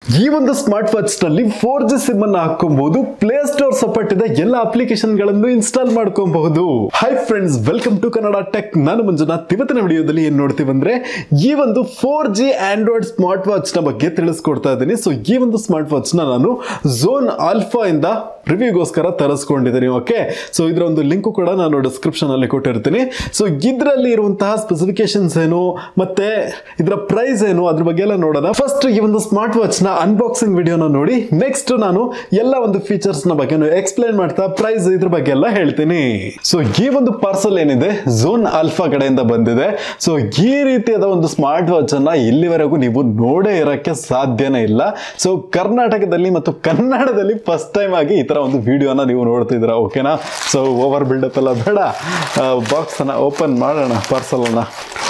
ಈ ಒಂದು smart watch ನಲ್ಲಿ ಫೋರ್ ಜಿ ಸಿಮ್ ಅನ್ನು ಹಾಕೊಬಹುದು ಪ್ಲೇ ಸ್ಟೋರ್ ಸಪೋರ್ಟ್ ಇದೆ ಎಲ್ಲ ಅಪ್ಲಿಕೇಶನ್ ಗಳನ್ನು ಇನ್ಸ್ಟಾಲ್ ಮಾಡ್ಕೊಬಹುದು hi friends welcome to Kannada tech ನಾನು ಮಂಜುನಾಥ್ ಇವತ್ತಿನ ವಿಡಿಯೋದಲ್ಲಿ ಏನ್ ನೋಡ್ತೀವಿ ಅಂದ್ರೆ ಈ ಒಂದು four G Android smart watch ನ ಬಗ್ಗೆ ತಿಳಿಸ್ಕೊಡ್ತಾ ಇದ್ದೀನಿ ಸೊ ಈ ಒಂದು ಸ್ಮಾರ್ಟ್ ವಾಚ್ ನ ನಾನು ಝೋನ್ ಆಲ್ಫಾ ಇಂದ ರಿವ್ಯೂಗೋಸ್ಕರ ತರಿಸ್ಕೊಂಡಿದ್ದೀನಿ ಓಕೆ ಸೊ ಇದರ ಒಂದು ಲಿಂಕ್ ಕೂಡ ನಾನು ಡಿಸ್ಕ್ರಿಪ್ಷನ್ ಅಲ್ಲಿ ಕೊಟ್ಟಿರ್ತೀನಿ ಸೊ ಇದರಲ್ಲಿ ಇರುವಂತಹ ಸ್ಪೆಸಿಫಿಕೇಶನ್ಸ್ ಏನು ಮತ್ತೆ ಇದರ ಪ್ರೈಸ್ ಏನು ಅದ್ರ ಬಗ್ಗೆ ಎಲ್ಲ ನೋಡೋಣ ಫಸ್ಟ್ ಈ ಒಂದು ಸ್ಮಾರ್ಟ್ ವಾಚ್ ನ ಅನ್ಬಾಕ್ಸಿಂಗ್ ವಿಡಿಯೋನ ನೋಡಿ ನೆಕ್ಸ್ಟ್ ನಾನು ಎಲ್ಲ ಒಂದು ಫೀಚರ್ಸ್ ನ ಬಗ್ಗೆ ಎಕ್ಸ್ಪ್ಲೈನ್ ಮಾಡ್ತಾ ಪ್ರೈಸ್ ಇದ್ರ ಬಗ್ಗೆ ಎಲ್ಲ ಹೇಳ್ತೀನಿ ಸೊ ಈ ಒಂದು ಪಾರ್ಸಲ್ ಏನಿದೆ ಝೋನ್ ಆಲ್ಫಾ ಕಡೆಯಿಂದ ಬಂದಿದೆ ಸೊ ಈ ರೀತಿಯಾದ ಒಂದು ಸ್ಮಾರ್ಟ್ ವಾಚ್ ಅನ್ನ ಇಲ್ಲಿವರೆಗೂ ನೀವು ನೋಡೇ ಇರಕ್ಕೆ ಸಾಧ್ಯನೇ ಇಲ್ಲ ಸೊ ಕರ್ನಾಟಕದಲ್ಲಿ ಮತ್ತು ಕನ್ನಡದಲ್ಲಿ ಫಸ್ಟ್ ಟೈಮ್ ಆಗಿ ಈ ತರ ಒಂದು ವಿಡಿಯೋನ ನೀವು ನೋಡ್ತಿದ್ದೀರಾ ಓಕೆನಾ ಸೊ ಓವರ್ ಬಿಲ್ಡಪ್ ಎಲ್ಲ ಬೇಡ ಬಾಕ್ಸ್ ಅನ್ನ ಓಪನ್ ಮಾಡೋಣ ಪಾರ್ಸಲ್ ಅನ್ನ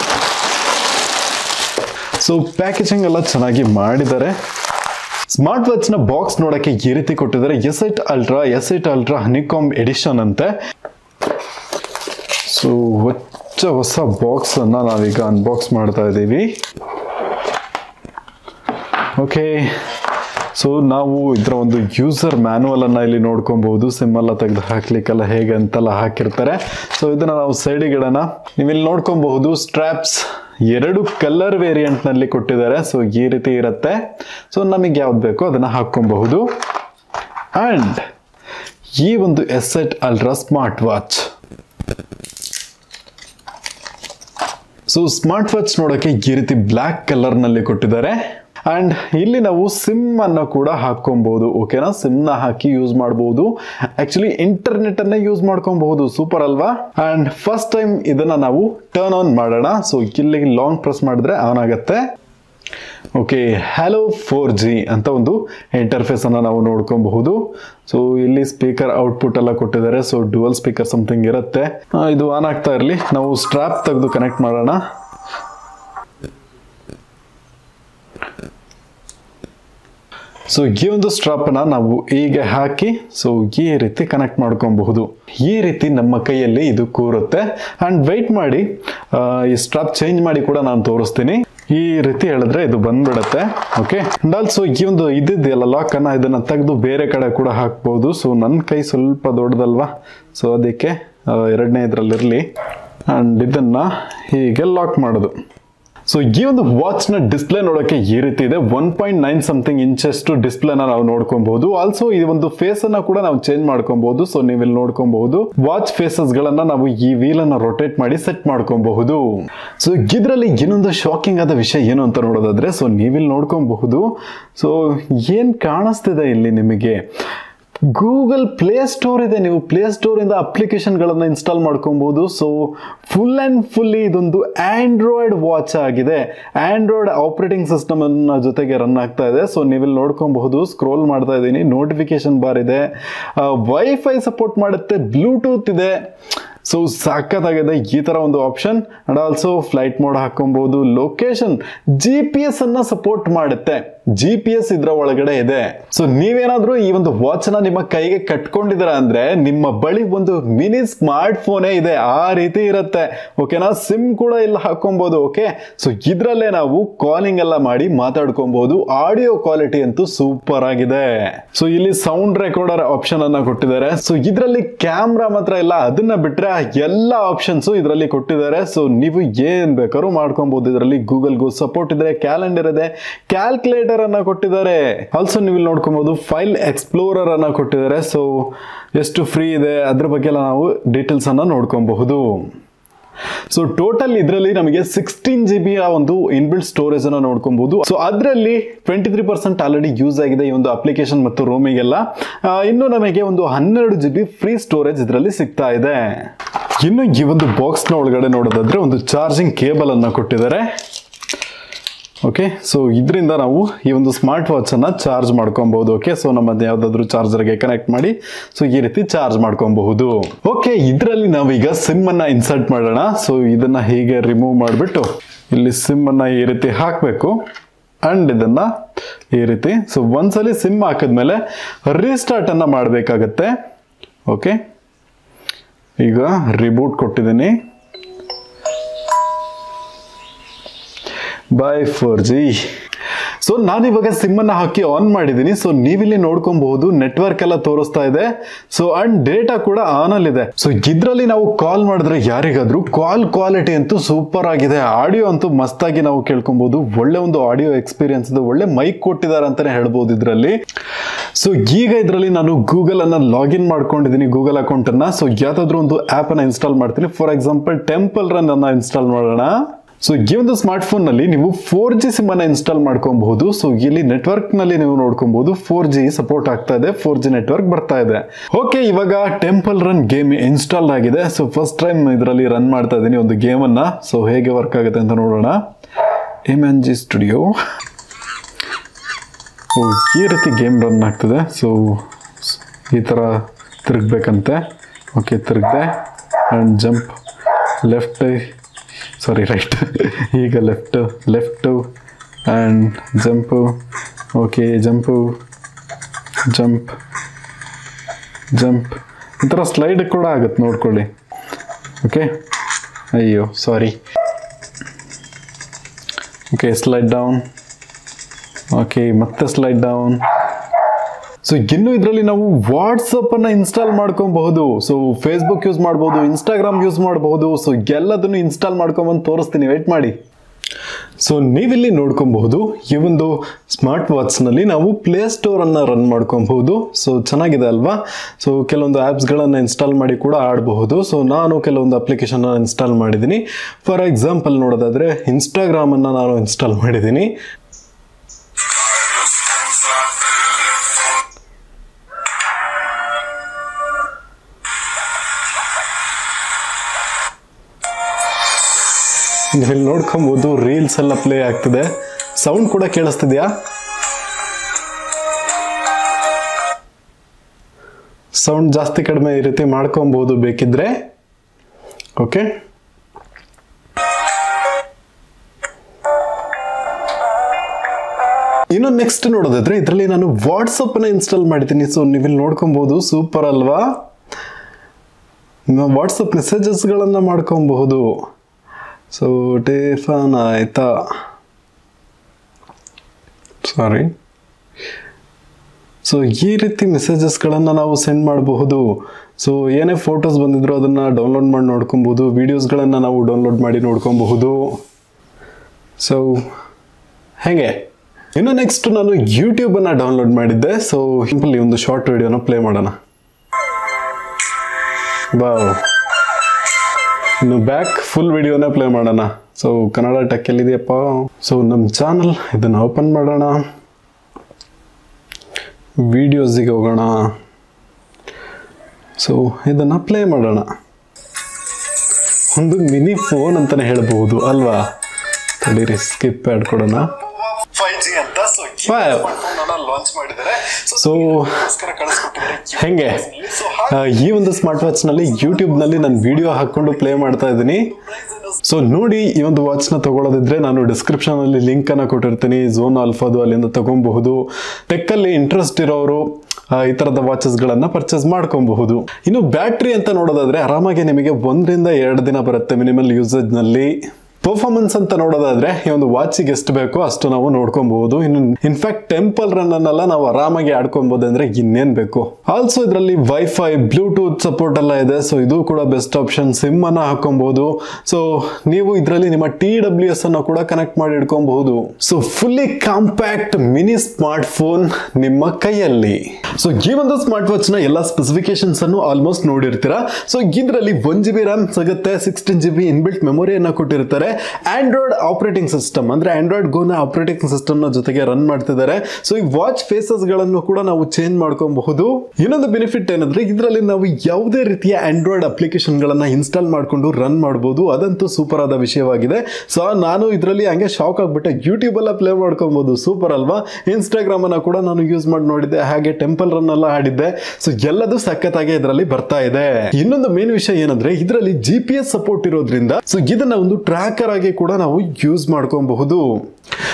ಸೊ ಪ್ಯಾಕೇಜಿಂಗ್ ಎಲ್ಲ ಚೆನ್ನಾಗಿ ಮಾಡಿದ್ದಾರೆ ಸ್ಮಾರ್ಟ್ ವಾಚ್ ನ ಬಾಕ್ಸ್ ನೋಡಕ್ಕೆ ಈ ರೀತಿ ಕೊಟ್ಟಿದ್ದಾರೆ S eight ultra S eight ultra honeycomb edition ಅಂತೆ ಸೊ ಹೊಚ್ಚ ಹೊಸ ಬಾಕ್ಸ್ ಅನ್ನ ನಾವೀಗ ಅನ್ಬಾಕ್ಸ್ ಮಾಡ್ತಾ ಇದ್ದೀವಿ ಓಕೆ ಸೊ ನಾವು ಇದರ ಒಂದು ಯೂಸರ್ ಮ್ಯಾನುವಲ್ ಅನ್ನ ಇಲ್ಲಿ ನೋಡ್ಕೊಬಹುದು ಸಿಮ್ ಎಲ್ಲ ತೆಗೆದು ಹಾಕ್ಲಿಕ್ಕೆಲ್ಲ ಹೇಗೆ ಅಂತೆಲ್ಲ ಹಾಕಿರ್ತಾರೆ ಸೊ ಇದನ್ನ ನಾವು ಸೈಡಿಗೆ ಇಡೋಣ ನೀವು ಇಲ್ಲಿ ನೋಡ್ಕೊಬಹುದು ಸ್ಟ್ರಾಪ್ಸ್ ಎರಡು ಕಲರ್ ವೇರಿಯಂಟ್ ನಲ್ಲಿ ಕೊಟ್ಟಿದ್ದಾರೆ ಸೊ ಈ ರೀತಿ ಇರುತ್ತೆ ಸೊ ನಮಗೆ ಯಾವ್ದು ಬೇಕೋ ಅದನ್ನ ಹಾಕೊಬಹುದು ಅಂಡ್ ಈ ಒಂದು S eight ultra smart watch so smart watch ನೋಡೋಕೆ ಈ ರೀತಿ ಬ್ಲ್ಯಾಕ್ ಕಲರ್ ನಲ್ಲಿ ಕೊಟ್ಟಿದ್ದಾರೆ ಅಂಡ್ ಇಲ್ಲಿ ನಾವು ಸಿಮ್ ಅನ್ನ ಕೂಡ ಹಾಕೊಬಹುದು ಓಕೆನಾ ಸಿಮ್ ನ ಹಾಕಿ ಯೂಸ್ ಮಾಡಬಹುದು ಆಕ್ಚುಲಿ ಇಂಟರ್ನೆಟ್ ಅನ್ನ ಯೂಸ್ ಮಾಡ್ಕೊಬಹುದು ಸೂಪರ್ ಅಲ್ವಾ ಅಂಡ್ ಫಸ್ಟ್ ಟೈಮ್ ಇದನ್ನ ನಾವು ಟರ್ನ್ ಆನ್ ಮಾಡೋಣ ಸೊ ಇಲ್ಲಿ ಲಾಂಗ್ ಪ್ರೆಸ್ ಮಾಡಿದ್ರೆ ಆನ್ ಆಗುತ್ತೆ ಓಕೆ ಹ್ಯಾಲೋ ಫೋರ್ ಜಿ ಅಂತ ಒಂದು ಇಂಟರ್ಫೇಸ್ ಅನ್ನ ನಾವು ನೋಡ್ಕೊಬಹುದು ಸೊ ಇಲ್ಲಿ ಸ್ಪೀಕರ್ ಔಟ್ಪುಟ್ ಎಲ್ಲ ಕೊಟ್ಟಿದ್ದಾರೆ ಸೊ ಡುವಲ್ ಸ್ಪೀಕರ್ ಸಮಥಿಂಗ್ ಇರುತ್ತೆ ಆ, ಇದು ಆನ್ ಆಗ್ತಾ ಇರಲಿ ನಾವು ಸ್ಟ್ರಾಪ್ ತೆಗೆದು ಕನೆಕ್ಟ್ ಮಾಡೋಣ ಸೊ ಈ ಒಂದು ಸ್ಟ್ರಾಪ್ ನ ನಾವು ಹೀಗೆ ಹಾಕಿ ಸೊ ಈ ರೀತಿ ಕನೆಕ್ಟ್ ಮಾಡ್ಕೊಬಹುದು ಈ ರೀತಿ ನಮ್ಮ ಕೈಯಲ್ಲಿ ಇದು ಕೂರುತ್ತೆ ಅಂಡ್ ವೆಯ್ಟ್ ಮಾಡಿ ಆ, ಈ ಸ್ಟ್ರಾಪ್ ಚೇಂಜ್ ಮಾಡಿ ಕೂಡ ನಾನು ತೋರಿಸ್ತೀನಿ ಈ ರೀತಿ ಹೇಳಿದ್ರೆ ಇದು ಬಂದ್ಬಿಡತ್ತೆ ಓಕೆ ಅಂಡ್ ಆಲ್ಸೋ ಈ ಒಂದು ಇದಿದೆಯಲ್ಲ ಲಾಕ್ ಅನ್ನ ಇದನ್ನ ತೆಗೆದು ಬೇರೆ ಕಡೆ ಕೂಡ ಹಾಕ್ಬಹುದು ಸೊ ನನ್ನ ಕೈ ಸ್ವಲ್ಪ ದೊಡ್ಡದಲ್ವಾ ಸೊ ಅದಕ್ಕೆ ಆ, ಎರಡನೇ ಇದರಲ್ಲಿರಲಿ ಅಂಡ್ ಇದನ್ನ ಹೀಗೆ ಲಾಕ್ ಮಾಡೋದು ಸೊ ಈ ಒಂದು ವಾಚ್ ನ ಡಿಸ್ಪ್ಲೇ ನೋಡೋಕೆ ಈ ರೀತಿ ಇದೆ one point nine something inches ಡಿಸ್ಪ್ಲೇನ ನಾವು ನೋಡ್ಕೊಬಹುದು ಆಲ್ಸೋ ಈ ಒಂದು ಫೇಸ್ ಅನ್ನ ಕೂಡ ನಾವು ಚೇಂಜ್ ಮಾಡ್ಕೊಬಹುದು ಸೊ ನೀವು ಇಲ್ಲಿ ನೋಡ್ಕೊಬಹುದು ವಾಚ್ ಫೇಸಸ್ ಗಳನ್ನ ನಾವು ಈ ವೀಲ್ ಅನ್ನ ರೊಟೇಟ್ ಮಾಡಿ ಸೆಟ್ ಮಾಡ್ಕೊಬಹುದು ಸೊ ಇದರಲ್ಲಿ ಇನ್ನೊಂದು ಶಾಕಿಂಗ್ ಆದ ವಿಷಯ ಏನು ಅಂತ ನೋಡೋದಾದ್ರೆ ಸೊ ನೀವಿಲ್ಲಿ ನೋಡ್ಕೊಬಹುದು ಸೊ ಏನ್ ಕಾಣಿಸ್ತಿದೆ ಇಲ್ಲಿ ನಿಮಗೆ ಗೂಗಲ್ ಪ್ಲೇ ಸ್ಟೋರ್ ಇದೆ ನೀವು ಪ್ಲೇ ಸ್ಟೋರ್ ಇಂದ ಅಪ್ಲಿಕೇಶನ್ಗಳನ್ನು ಇನ್ಸ್ಟಾಲ್ ಮಾಡ್ಕೊಬಹುದು ಸೊ ಫುಲ್ ಆ್ಯಂಡ್ ಫುಲ್ಲಿ ಇದೊಂದು ಆಂಡ್ರಾಯ್ಡ್ ವಾಚ್ ಆಗಿದೆ ಆಂಡ್ರಾಯ್ಡ್ ಆಪರೇಟಿಂಗ್ ಸಿಸ್ಟಮ್ ಅನ್ನ ಜೊತೆಗೆ ರನ್ ಆಗ್ತಾ ಇದೆ ಸೊ ನೀವಿಲ್ಲಿ ನೋಡ್ಕೊಬಹುದು ಸ್ಕ್ರೋಲ್ ಮಾಡ್ತಾ ಇದ್ದೀನಿ ನೋಟಿಫಿಕೇಶನ್ ಬಾರ್ ಇದೆ ವೈಫೈ ಸಪೋರ್ಟ್ ಮಾಡುತ್ತೆ ಬ್ಲೂಟೂತ್ ಇದೆ ಸೊ ಸಾಕತ್ತಾಗಿದೆ ಈ ತರ ಒಂದು option and also flight mode ಹಾಕೊಬಹುದು ಲೊಕೇಶನ್ ಜಿ ಪಿ ಎಸ್ ಅನ್ನ ಸಪೋರ್ಟ್ ಮಾಡುತ್ತೆ ಜಿ ಪಿ ಎಸ್ ಇದ್ರ ಒಳಗಡೆ ಇದೆ ಸೊ ನೀವೇನಾದ್ರೂ ಈ ಒಂದು ವಾಚ್ ನ ನಿಮ್ಮ ಕೈಗೆ ಕಟ್ಕೊಂಡಿದ್ದೀರಾ ಅಂದ್ರೆ ನಿಮ್ಮ ಬಳಿ ಒಂದು ಮಿನಿ ಸ್ಮಾರ್ಟ್ ಫೋನೇ ಇದೆ ಆ ರೀತಿ ಇರುತ್ತೆ ಓಕೆನಾ ಸಿಮ್ ಕೂಡ ಇಲ್ಲಿ ಹಾಕೊಬಹುದು ಓಕೆ ಸೊ ಇದ್ರಲ್ಲೇ ನಾವು ಕಾಲಿಂಗ್ ಎಲ್ಲ ಮಾಡಿ ಮಾತಾಡ್ಕೊಬಹುದು ಆಡಿಯೋ ಕ್ವಾಲಿಟಿ ಅಂತೂ ಸೂಪರ್ ಆಗಿದೆ ಸೊ ಇಲ್ಲಿ ಸೌಂಡ್ ರೆಕಾರ್ಡರ್ ಆಪ್ಷನ್ ಅನ್ನ ಕೊಟ್ಟಿದ್ದಾರೆ ಸೊ ಇದರಲ್ಲಿ ಕ್ಯಾಮ್ರಾ ಮಾತ್ರ ಇಲ್ಲ ಅದನ್ನ ಬಿಟ್ರೆ ಎಲ್ಲ ಆಪ್ಷನ್ಸ್ ಇದರಲ್ಲಿ ಕೊಟ್ಟಿದ್ದಾರೆ ಸೊ ನೀವು ಏನ್ ಬೇಕಾದ್ರೂ ಮಾಡ್ಕೊಬಹುದು ಇದರಲ್ಲಿ ಗೂಗಲ್ ಗೋ ಸಪೋರ್ಟ್ ಇದೆ ಕ್ಯಾಲೆಂಡರ್ ಇದೆ ಕ್ಯಾಲ್ಕುಲೇಟರ್ ಅನ್ನ ಕೊಟ್ಟಿದ್ದಾರೆ ಆಲ್ಸೋ ನೀವು ಇಲ್ಲಿ ನೋಡ್ಕೊಬಹುದು ಫೈಲ್ ಎಕ್ಸ್ಪ್ಲೋರರ್ ಅನ್ನ ಕೊಟ್ಟಿದ್ದಾರೆ ಸೊ ಎಷ್ಟು ಫ್ರೀ ಇದೆ ಅದ್ರ ಬಗ್ಗೆ ಎಲ್ಲ ನಾವು ಡೀಟೇಲ್ಸ್ ಅನ್ನ ನೋಡ್ಕೊಬಹುದು ಸೊ ಟೋಟಲ್ ಇದರಲ್ಲಿ ನಮಗೆ ಸಿಕ್ಸ್ಟೀನ್ ಜಿ ಬಿಯ ಒಂದು ಇನ್ಬಿಲ್ಟ್ ಸ್ಟೋರೇಜ್ ಅನ್ನ ನೋಡ್ಕೊಬಹುದು ಸೊ ಅದರಲ್ಲಿ twenty three percent already use ಆಗಿದೆ ಈ ಒಂದು ಅಪ್ಲಿಕೇಶನ್ ಮತ್ತು roaming ಎಲ್ಲ ಆ, ಇನ್ನು ನಮಗೆ ಒಂದು ಹನ್ನೆರಡು ಜಿ ಬಿ ಫ್ರೀ ಸ್ಟೋರೇಜ್ ಇದರಲ್ಲಿ ಸಿಗ್ತಾ ಇದೆ ಇನ್ನು ಈ ಒಂದು ಬಾಕ್ಸ್ ನ ಒಳಗಡೆ ನೋಡೋದಾದ್ರೆ ಒಂದು ಚಾರ್ಜಿಂಗ್ ಕೇಬಲ್ ಅನ್ನ ಕೊಟ್ಟಿದ್ದಾರೆ ಓಕೆ ಸೊ ಇದರಿಂದ ನಾವು ಈ ಒಂದು ಸ್ಮಾರ್ಟ್ ವಾಚ್ ಅನ್ನ ಚಾರ್ಜ್ ಮಾಡ್ಕೊಬಹುದು ಓಕೆ ಸೊ ನಮ್ಮದು ಯಾವ್ದಾದ್ರು ಚಾರ್ಜರ್ಗೆ ಕನೆಕ್ಟ್ ಮಾಡಿ ಸೊ ಈ ರೀತಿ ಚಾರ್ಜ್ ಮಾಡ್ಕೊಬಹುದು ಓಕೆ ಇದರಲ್ಲಿ ನಾವೀಗ ಸಿಮ್ ಅನ್ನ ಇನ್ಸರ್ಟ್ ಮಾಡೋಣ ಸೊ ಇದನ್ನ ಹೀಗೆ ರಿಮೂವ್ ಮಾಡಿಬಿಟ್ಟು ಇಲ್ಲಿ ಸಿಮ್ ಅನ್ನ ಈ ರೀತಿ ಹಾಕಬೇಕು ಅಂಡ್ ಇದನ್ನ ಈ ರೀತಿ ಸೊ ಒಂದ್ಸಲಿ ಸಿಮ್ ಹಾಕಿದ್ಮೇಲೆ ರೀಸ್ಟಾರ್ಟ್ ಅನ್ನ ಮಾಡಬೇಕಾಗತ್ತೆ ಓಕೆ ಈಗ ರಿಬೂಟ್ ಕೊಟ್ಟಿದ್ದೀನಿ ಬೈ ಫೋರ್ ಜಿ ಸೊ ನಾನಿವಾಗ ಸಿಮ್ ಅನ್ನ ಹಾಕಿ ಆನ್ ಮಾಡಿದ್ದೀನಿ ಸೊ ನೀವಿಲ್ಲಿ ನೋಡ್ಕೊಬಹುದು ನೆಟ್ವರ್ಕ್ ಎಲ್ಲ ತೋರಿಸ್ತಾ ಇದೆ ಸೊ ಅಂಡ್ ಡೇಟಾ ಕೂಡ ಆನ್ ಅಲ್ಲಿ ಇದೆ ಸೊ ಇದ್ರಲ್ಲಿ ನಾವು ಕಾಲ್ ಮಾಡಿದ್ರೆ ಯಾರಿಗಾದ್ರೂ ಕಾಲ್ ಕ್ವಾಲಿಟಿ ಅಂತೂ ಸೂಪರ್ ಆಗಿದೆ ಆಡಿಯೋ ಅಂತೂ ಮಸ್ತಾಗಿ ನಾವು ಕೇಳ್ಕೊಬಹುದು ಒಳ್ಳೆ ಒಂದು ಆಡಿಯೋ ಎಕ್ಸ್ಪೀರಿಯನ್ಸ್ ಇದೆ ಒಳ್ಳೆ ಮೈಕ್ ಕೊಟ್ಟಿದ್ದಾರೆ ಅಂತಾನೆ ಹೇಳ್ಬೋದು ಇದರಲ್ಲಿ ಸೊ ಈಗ ಇದರಲ್ಲಿ ನಾನು ಗೂಗಲ್ ಅನ್ನ ಲಾಗಿನ್ ಮಾಡ್ಕೊಂಡಿದ್ದೀನಿ ಗೂಗಲ್ ಅಕೌಂಟ್ ಅನ್ನ ಸೊ ಯಾವ್ದಾದ್ರು ಒಂದು ಆಪ್ ಅನ್ನ ಇನ್ಸ್ಟಾಲ್ ಮಾಡ್ತೀನಿ ಫಾರ್ ಎಕ್ಸಾಂಪಲ್ ಟೆಂಪಲ್ ರನ್ ಅನ್ನ ಇನ್ಸ್ಟಾಲ್ ಮಾಡೋಣ ಸೊ ಈ ಒಂದು ಸ್ಮಾರ್ಟ್ ಫೋನ್ ನಲ್ಲಿ ನೀವು ಫೋರ್ ಜಿ ಸಿಮ್ ಅನ್ನ ಇನ್ಸ್ಟಾಲ್ ಮಾಡ್ಕೊಬಹುದು ಸೊ ಇಲ್ಲಿ ನೆಟ್ವರ್ಕ್ ನಲ್ಲಿ ನೀವು ನೋಡ್ಕೊಬಹುದು ಫೋರ್ ಜಿ ಸಪೋರ್ಟ್ ಆಗ್ತಾ ಇದೆ ಫೋರ್ ಜಿ ನೆಟ್ವರ್ಕ್ ಬರ್ತಾ ಇದೆ ಓಕೆ ಇವಾಗ ಟೆಂಪಲ್ ರನ್ ಗೇಮ್ ಇನ್ಸ್ಟಾಲ್ ಆಗಿದೆ ಸೊ ಫಸ್ಟ್ ಟೈಮ್ ಇದರಲ್ಲಿ ರನ್ ಮಾಡ್ತಾ ಇದ್ದೀನಿ ಒಂದು ಗೇಮ್ ಅನ್ನ ಸೊ ಹೇಗೆ ವರ್ಕ್ ಆಗುತ್ತೆ ಅಂತ ನೋಡೋಣ M N G studio so ಈ ರೀತಿ ಗೇಮ್ ರನ್ ಆಗ್ತದೆ ಸೊ ಈ ಥರ ತಿರುಗಬೇಕಂತೆ ಓಕೆ ತಿರುಗಿದೆ and jump left sorry right ಈಗ left left and jump okay jump jump jump ಈ ಥರ ಸ್ಲೈಡ್ ಕೂಡ ಆಗುತ್ತೆ ನೋಡ್ಕೊಳ್ಳಿ ಓಕೆ ಅಯ್ಯೋ sorry okay slide down okay ಮತ್ತೆ ಸ್ಲೈಡ್ ಡೌನ್ ಸೊ ಇನ್ನು ಇದರಲ್ಲಿ ನಾವು ವಾಟ್ಸಪ್ ಅನ್ನ ಇನ್ಸ್ಟಾಲ್ ಮಾಡ್ಕೊಬಹುದು ಸೊ ಫೇಸ್ಬುಕ್ ಯೂಸ್ ಮಾಡಬಹುದು ಇನ್ಸ್ಟಾಗ್ರಾಮ್ ಯೂಸ್ ಮಾಡಬಹುದು ಸೊ ಎಲ್ಲದನ್ನು ಇನ್ಸ್ಟಾಲ್ ಮಾಡ್ಕೊಂಬಂದು ತೋರಿಸ್ತೀನಿ ವೇಟ್ ಮಾಡಿ ಸೊ ನೀವಿಲ್ಲಿ ನೋಡ್ಕೊಬಹುದು ಈ ಒಂದು ಸ್ಮಾರ್ಟ್ ವಾಚ್ನಲ್ಲಿ ನಾವು ಪ್ಲೇ ಸ್ಟೋರನ್ನು ರನ್ ಮಾಡ್ಕೊಬಹುದು ಸೊ ಚೆನ್ನಾಗಿದೆ ಅಲ್ವಾ ಸೊ ಕೆಲವೊಂದು ಆ್ಯಪ್ಸ್ಗಳನ್ನು ಇನ್ಸ್ಟಾಲ್ ಮಾಡಿ ಕೂಡ ಆಡಬಹುದು ಸೊ ನಾನು ಕೆಲವೊಂದು ಅಪ್ಲಿಕೇಶನ್ ಇನ್ಸ್ಟಾಲ್ ಮಾಡಿದ್ದೀನಿ ಫಾರ್ ಎಕ್ಸಾಂಪಲ್ ನೋಡೋದಾದರೆ ಇನ್ಸ್ಟಾಗ್ರಾಮನ್ನು ನಾನು ಇನ್ಸ್ಟಾಲ್ ಮಾಡಿದ್ದೀನಿ ಇಲ್ಲಿ ನೋಡ್ಕೊಬಹುದು ರೀಲ್ಸ್ ಎಲ್ಲ ಪ್ಲೇ ಆಗ್ತಿದೆ ಸೌಂಡ್ ಕೂಡ ಕೇಳಿಸ್ತಿದ್ಯಾ ಸೌಂಡ್ ಜಾಸ್ತಿ ಕಡಿಮೆ ಈ ರೀತಿ ಮಾಡ್ಕೊಬಹುದು ಬೇಕಿದ್ರೆ ಓಕೆ ಇನ್ನು ನೆಕ್ಸ್ಟ್ ನೋಡೋದಾದ್ರೆ ಇದರಲ್ಲಿ ನಾನು ವಾಟ್ಸಪ್ ನ ಇನ್ಸ್ಟಾಲ್ ಮಾಡಿದ್ದೀನಿ ಸೊ ನೀವಿಲ್ಲಿ ನೋಡ್ಕೊಬಹುದು ಸೂಪರ್ ಅಲ್ವಾ ವಾಟ್ಸಪ್ ಮೆಸೇಜಸ್ಗಳನ್ನು ಮಾಡ್ಕೊಬಹುದು ಸೊ ಟೇಫಾನ್ ಆಯ್ತಾ ಸಾರಿ ಸೊ ಈ ರೀತಿ ಮೆಸೇಜಸ್ಗಳನ್ನು ನಾವು ಸೆಂಡ್ ಮಾಡಬಹುದು ಸೊ ಏನೇ ಫೋಟೋಸ್ ಬಂದಿದ್ರು ಅದನ್ನು ಡೌನ್ಲೋಡ್ ಮಾಡಿ ನೋಡ್ಕೊಬಹುದು ವೀಡಿಯೋಸ್ಗಳನ್ನು ನಾವು ಡೌನ್ಲೋಡ್ ಮಾಡಿ ನೋಡ್ಕೊಬಹುದು ಸೊ ಹೇಗೆ ಇನ್ನು ನೆಕ್ಸ್ಟ್ ನಾನು ಯೂಟ್ಯೂಬನ್ನು ಡೌನ್ಲೋಡ್ ಮಾಡಿದ್ದೆ ಸೊ ಸಿಂಪಲ್ ಈ ಒಂದು ಶಾರ್ಟ್ ವಿಡಿಯೋನ ಪ್ಲೇ ಮಾಡೋಣ ಬಾವ್ ಇನ್ನು ಬ್ಯಾಕ್ ಫುಲ್ ವಿಡಿಯೋನ ಪ್ಲೇ ಮಾಡೋಣ ಸೊ ಕನ್ನಡ ಟೆಕ್ ಎಲ್ಲಿದೆಯಪ್ಪ ಸೊ ನಮ್ಮ ಚಾನಲ್ ಇದನ್ನು ಓಪನ್ ಮಾಡೋಣ ವಿಡಿಯೋಸಿಗೆ ಹೋಗೋಣ ಸೊ ಇದನ್ನು ಪ್ಲೇ ಮಾಡೋಣ ಒಂದು ಮಿನಿ ಫೋನ್ ಅಂತಲೇ ಹೇಳ್ಬಹುದು ಅಲ್ವಾ ತಡೀರಿ ಸ್ಕಿಪ್ ಆ್ಯಡ್ ಕೊಡೋಣ ಫೈವ್ ಜಿ ಅಂತ ಸೊ Wow. ಲಾಂಚ್ ಮಾಡಿದ್ದಾರೆ ಸೊ ಹೆಂಗೆ ಆ, ಈ ಒಂದು ಸ್ಮಾರ್ಟ್ ವಾಚ್ನಲ್ಲಿ ಯೂಟ್ಯೂಬ್ನಲ್ಲಿ ನಾನು ವಿಡಿಯೋ ಹಾಕ್ಕೊಂಡು ಪ್ಲೇ ಮಾಡ್ತಾ ಇದ್ದೀನಿ ಸೊ ನೋಡಿ ಈ ಒಂದು ವಾಚ್ನ ತಗೊಳ್ಳೋದಿದ್ರೆ ನಾನು ಡಿಸ್ಕ್ರಿಪ್ಷನ್ ಅಲ್ಲಿ ಲಿಂಕ್ ಅನ್ನ ಕೊಟ್ಟಿರ್ತೀನಿ ಝೋನ್ ಆಲ್ಫಾದು ಅಲ್ಲಿಂದ ತಗೊಬಹುದು ಟೆಕ್ಕಲ್ಲಿ ಇಂಟ್ರೆಸ್ಟ್ ಇರೋರು ಆ, ಈ ತರದ ವಾಚಸ್ಗಳನ್ನ ಪರ್ಚೇಸ್ ಮಾಡ್ಕೊಬಹುದು ಇನ್ನು ಬ್ಯಾಟ್ರಿ ಅಂತ ನೋಡೋದಾದ್ರೆ ಆರಾಮಾಗಿ ನಿಮಗೆ ಒಂದರಿಂದ ಎರಡು ದಿನ ಬರುತ್ತೆ ಮಿನಿಮಲ್ ಯೂಸೇಜ್ ನಲ್ಲಿ ಪರ್ಫಾರ್ಮೆನ್ಸ್ ಅಂತ ನೋಡೋದಾದ್ರೆ ಈ ಒಂದು ವಾಚಿಗೆ ಎಷ್ಟು ಬೇಕೋ ಅಷ್ಟು ನಾವು ನೋಡ್ಕೊಬಹುದು ಇನ್ನು ಇನ್ಫ್ಯಾಕ್ಟ್ ಟೆಂಪಲ್ ರನ್ ಅನ್ನೆಲ್ಲ ನಾವು ಆರಾಮಾಗಿ ಆಡ್ಕೊಬಹುದು ಅಂದ್ರೆ ಇನ್ನೇನ್ ಬೇಕು ಆಲ್ಸೋ ಇದರಲ್ಲಿ ವೈಫೈ ಬ್ಲೂಟೂತ್ ಸಪೋರ್ಟ್ ಎಲ್ಲ ಇದೆ ಸೊ ಇದು ಕೂಡ ಬೆಸ್ಟ್ ಆಪ್ಷನ್ ಸಿಮ್ ಅನ್ನ ಹಾಕೊಬಹುದು ಸೊ ನೀವು ಇದರಲ್ಲಿ ನಿಮ್ಮ ಟಿ ಡಬ್ಲ್ಯೂ ಎಸ್ ಅನ್ನು ಕೂಡ ಕನೆಕ್ಟ್ ಮಾಡಿ ಇಟ್ಕೊಬಹುದು so fully compact mini smart phone ನಿಮ್ಮ ಕೈಯಲ್ಲಿ ಸೊ ಈ ಒಂದು ಸ್ಮಾರ್ಟ್ ವಾಚ್ ನ ಎಲ್ಲ ಸ್ಪೆಸಿಫಿಕೇಶನ್ಸ್ ಅನ್ನು ಆಲ್ಮೋಸ್ಟ್ ನೋಡಿರ್ತೀರಾ ಸೊ ಇದರಲ್ಲಿ ಒನ್ ಜಿ ಬಿ ರ್ಯಾಮ್ ಸಿಗುತ್ತೆ ಸಿಕ್ಸ್ಟೀನ್ ಜಿ ಬಿ ಇನ್ಬಿಲ್ಟ್ ಮೆಮೊರಿಯನ್ನ ಕೊಟ್ಟಿರ್ತಾರೆ ಆಂಡ್ರಾಯ್ಡ್ ಆಪರೇಟಿಂಗ್ ಸಿಸ್ಟಮ್ ಅಂದ್ರೆ ಆಂಡ್ರಾಯ್ಡ್ ಗೋನ ಆಪರೇಟಿಂಗ್ ಸಿಸ್ಟಮ್ ನ ಜೊತೆಗೆ ರನ್ ಮಾಡ್ತಿದ್ದಾರೆ ಸೊ ಈ ವಾಚ್ ಫೇಸಸ್ ಗಳನ್ನು ಕೂಡ ನಾವು ಚೇಂಜ್ ಮಾಡ್ಕೊಬಹುದು ಇನ್ನೊಂದು ಬೆನಿಫಿಟ್ ಏನಂದ್ರೆ ಇದರಲ್ಲಿ ನಾವು ಯಾವುದೇ ರೀತಿಯ ಆಂಡ್ರಾಯ್ಡ್ ಅಪ್ಲಿಕೇಶನ್ ಗಳನ್ನ ಇನ್ಸ್ಟಾಲ್ ಮಾಡ್ಕೊಂಡು ರನ್ ಮಾಡಬಹುದು ಅದಂತೂ ಸೂಪರ್ ಆದ ವಿಷಯವಾಗಿದೆ ಸೊ ನಾನು ಇದರಲ್ಲಿ ಹಂಗೆ ಶಾಕ್ ಆಗ್ಬಿಟ್ಟೆ ಯೂಟ್ಯೂಬ್ ಎಲ್ಲ ಪ್ಲೇ ಮಾಡ್ಕೊಬಹುದು ಸೂಪರ್ ಅಲ್ವಾ ಇನ್ಸ್ಟಾಗ್ರಾಮ್ ಅನ್ನ ಕೂಡ ನಾನು ಯೂಸ್ ಮಾಡಿ ನೋಡಿದ್ದೆ ಹಾಗೆ ಟೆಂಪಲ್ ರನ್ ಎಲ್ಲ ಆಡಿದ್ದೆ ಸೊ ಎಲ್ಲದೂ ಸಖತ್ತಾಗಿ ಇದರಲ್ಲಿ ಬರ್ತಾ ಇದೆ ಇನ್ನೊಂದು ಮೇನ್ ವಿಷಯ ಏನಂದ್ರೆ ಇದರಲ್ಲಿ ಜಿ ಪಿ ಎಸ್ ಸಪೋರ್ಟ್ ಇರೋದ್ರಿಂದ ಸೊ ಇದನ್ನ ಒಂದು ಟ್ರ್ಯಾಕರ್ ಆಗಿ ಕೂಡ ನಾವು ಯೂಸ್ ಮಾಡ್ಕೊಬಹುದು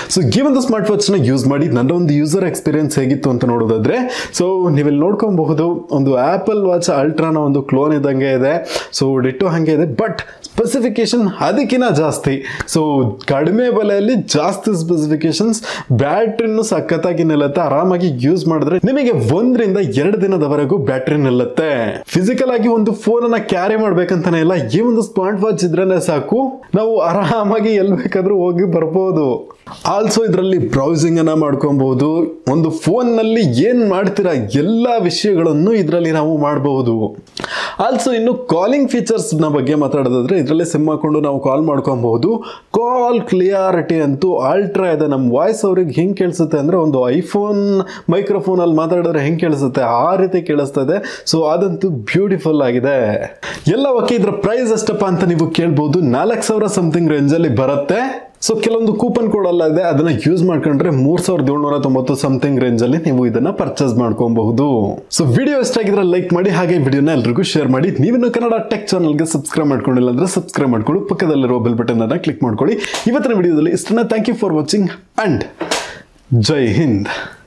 ಸೊ ಈ ಒಂದು ಸ್ಮಾರ್ಟ್ ವಾಚ್ನ ಯೂಸ್ ಮಾಡಿ ನನ್ನ ಒಂದು ಯೂಸರ್ ಎಕ್ಸ್ಪೀರಿಯನ್ಸ್ ಹೇಗಿತ್ತು ಅಂತ ನೋಡೋದಾದ್ರೆ ಸೊ ನೀವಿಲ್ಲಿ ನೋಡ್ಕೊಬಹುದು ಒಂದು ಆ್ಯಪಲ್ ವಾಚ್ ಅಲ್ಟ್ರಾನ ಒಂದು ಕ್ಲೋನ್ ಇದ್ದಂಗೆ ಇದೆ ಸೊ ಡಿಟ್ಟು ಹಾಗೆ ಇದೆ ಬಟ್ ಸ್ಪೆಸಿಫಿಕೇಶನ್ ಅದಕ್ಕಿಂತ ಜಾಸ್ತಿ ಸೊ ಕಡಿಮೆ ಬೆಲೆಯಲ್ಲಿ ಜಾಸ್ತಿ ಸ್ಪೆಸಿಫಿಕೇಶನ್ಸ್ ಬ್ಯಾಟ್ರಿನೂ ಸಖತ್ತಾಗಿ ನಿಲ್ಲುತ್ತೆ ಆರಾಮಾಗಿ ಯೂಸ್ ಮಾಡಿದ್ರೆ ನಿಮಗೆ ಒಂದರಿಂದ ಎರಡು ದಿನದವರೆಗೂ ಬ್ಯಾಟ್ರಿ ನಿಲ್ಲುತ್ತೆ ಫಿಸಿಕಲ್ ಆಗಿ ಒಂದು ಫೋನ್ ಅನ್ನ ಕ್ಯಾರಿ ಮಾಡ್ಬೇಕಂತಾನೆ ಇಲ್ಲ ಈ ಒಂದು ಸ್ಮಾರ್ಟ್ ವಾಚ್ ಇದ್ರೇನೆ ಸಾಕು ನಾವು ಆರಾಮಾಗಿ ಎಲ್ಲಿ ಬೇಕಾದ್ರೂ ಹೋಗಿ ಬರ್ಬೋದು ಆಲ್ಸೋ ಇದರಲ್ಲಿ ಬ್ರೌಸಿಂಗ್ ಅನ್ನ ಮಾಡ್ಕೊಬಹುದು ಒಂದು ಫೋನ್ ನಲ್ಲಿ ಏನ್ ಮಾಡ್ತೀರಾ ಎಲ್ಲ ವಿಷಯಗಳನ್ನು ಇದರಲ್ಲಿ ನಾವು ಮಾಡಬಹುದು ಆಲ್ಸೋ ಇನ್ನು ಕಾಲಿಂಗ್ ಫೀಚರ್ಸ್ ನ ಬಗ್ಗೆ ಮಾತಾಡೋದಾದ್ರೆ ಇದರಲ್ಲಿ ಸಿಮ್ ಹಾಕೊಂಡು ನಾವು ಕಾಲ್ ಮಾಡ್ಕೊಬಹುದು ಕಾಲ್ ಕ್ಲಿಯಾರಿಟಿ ಅಂತೂ ಅಲ್ಟ್ರಾ ಇದೆ ನಮ್ಮ ವಾಯ್ಸ್ ಅವ್ರಿಗೆ ಹೆಂಗ್ ಕೇಳಿಸುತ್ತೆ ಅಂದ್ರೆ ಒಂದು ಐಫೋನ್ ಮೈಕ್ರೋಫೋನ್ ಅಲ್ಲಿ ಮಾತಾಡಿದ್ರೆ ಹೆಂಗ್ ಕೇಳಿಸುತ್ತೆ ಆ ರೀತಿ ಕೇಳಿಸ್ತಾ ಇದೆ ಸೊ ಅದಂತೂ ಬ್ಯೂಟಿಫುಲ್ ಆಗಿದೆ ಎಲ್ಲ ಓಕೆ ಇದರ ಪ್ರೈಸ್ ಎಷ್ಟಪ್ಪ ಅಂತ ನೀವು ಕೇಳ್ಬೋದು ನಾಲ್ಕು ಸಾವಿರ ಸಮಥಿಂಗ್ ರೇಂಜಲ್ಲಿ ಬರುತ್ತೆ ಸೊ ಕೆಲವೊಂದು ಕೂಪನ್ ಕೋಡ್ ಎಲ್ಲ ಇದೆ ಅದನ್ನ ಯೂಸ್ ಮಾಡ್ಕೊಂಡ್ರೆ ಮೂರ್ ಸಾವಿರದ ಏಳ್ನೂರ ತೊಂಬತ್ತು ಸಮಥಿಂಗ್ ರೇಂಜ್ ಅಲ್ಲಿ ನೀವು ಇದನ್ನ ಪರ್ಚೇಸ್ ಮಾಡ್ಕೊಬಹುದು ಸೊ ವಿಡಿಯೋ ಇಷ್ಟ ಆಗಿದ್ರೆ ಲೈಕ್ ಮಾಡಿ ಹಾಗೆ ವಿಡಿಯೋನ ಎಲ್ರಿಗೂ ಶೇರ್ ಮಾಡಿ ನೀವಿನ್ನು ಕನ್ನಡ ಟೆಕ್ ಚಾನಲ್ಗೆ ಸಬ್ಸ್ಕ್ರೈಬ್ ಮಾಡ್ಕೊಂಡಿಲ್ಲ ಅಂದ್ರೆ ಸಬ್ಸ್ಕ್ರೈಬ್ ಮಾಡ್ಕೊಂಡು ಪಕ್ಕದಲ್ಲಿರುವ ಬೆಲ್ ಬಟನ್ ಅನ್ನ ಕ್ಲಿಕ್ ಮಾಡ್ಕೊಳ್ಳಿ ಇವತ್ತಿನ ವಿಡಿಯೋದಲ್ಲಿ ಇಷ್ಟನ್ನ thank you for watching and Jai Hind